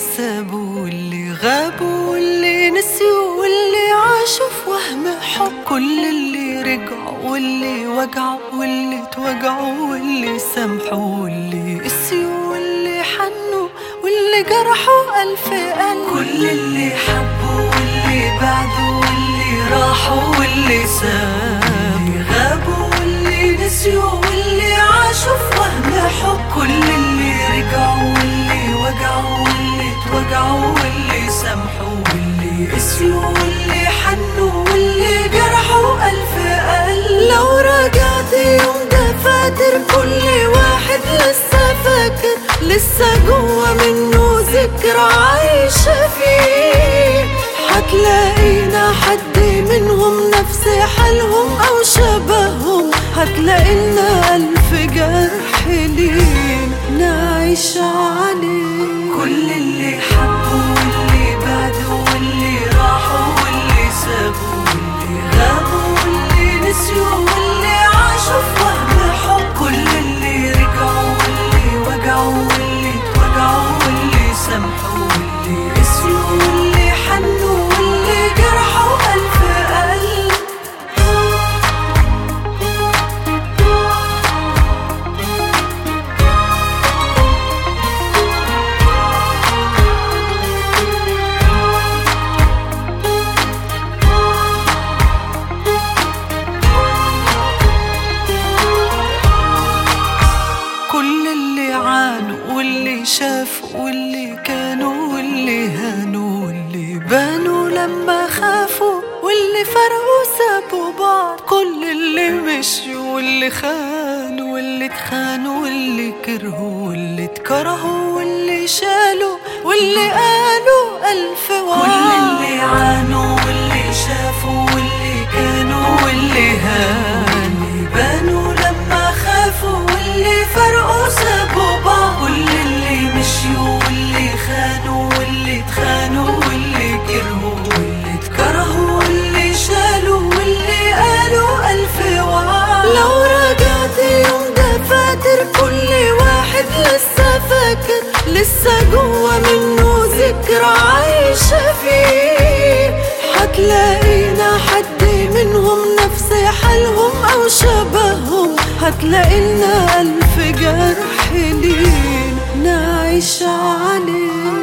سابوا واللي غابوا واللي نسيوا واللي عاشوا في وهم حب كل اللي رجعوا واللي وجعوا واللي توجعوا واللي سامحوا واللي قسيوا واللي حنوا واللي جرحوا ألف قلب كل اللي حبوا واللي بعدوا واللي راحوا واللي سابوا غابوا واللي نسيوا واللي عاشوا في وهم حب كل اللي رجعوا واللي وجعوا واللي توجعوا واللي سامحوا واللي قسيوا واللي حنوا واللي جرحوا ألف قلب لو رجعت يوم ده فاتر كل واحد لسه فاكر لسه جوا منه ذكرى عايشة فيه هتلاقينا حد منهم نفس حالهم أو شبههم هتلاقينا ألف جرح لينا نعيش عليه كل اللي حبوا واللي بعدوا واللي راحوا واللي سابوا واللي غابوا واللي نسيوا واللي عاشوا في وهم حب كل اللي رجعوا واللي وجعوا واللي توجعوا واللي سامحوا واللي قسيوا واللي حنوا واللي جرحوا ألف قلب كل اللي عانوا واللي شافوا واللي كانوا واللي هانوا واللي بانوا لما خافوا واللي فرقوا سابوا بعض كل اللي مشوا واللي خانوا واللي اتخانوا واللي كرهوا واللي اتكرهوا واللي شالوا واللي قالوا ألف وعد كل اللي عانوا واللي شافوا واللي كانوا واللي هانوا بانوا لما خافوا واللي فرقوا سابوا بعض كل اللي مشيوا واللي خانوا واللي اتخانوا واللي كرهوا واللي اتكرهوا واللي شالوا واللي قالوا ألف وعد لو رجعت يوم ده فاتر كل واحد لسه فاكر لسه جوا منه ذكرى عايشة فيه هتلاقينا حد منهم نفس حالهم أو شبههم هتلاقينا ألف جرح لينا نعيش عليه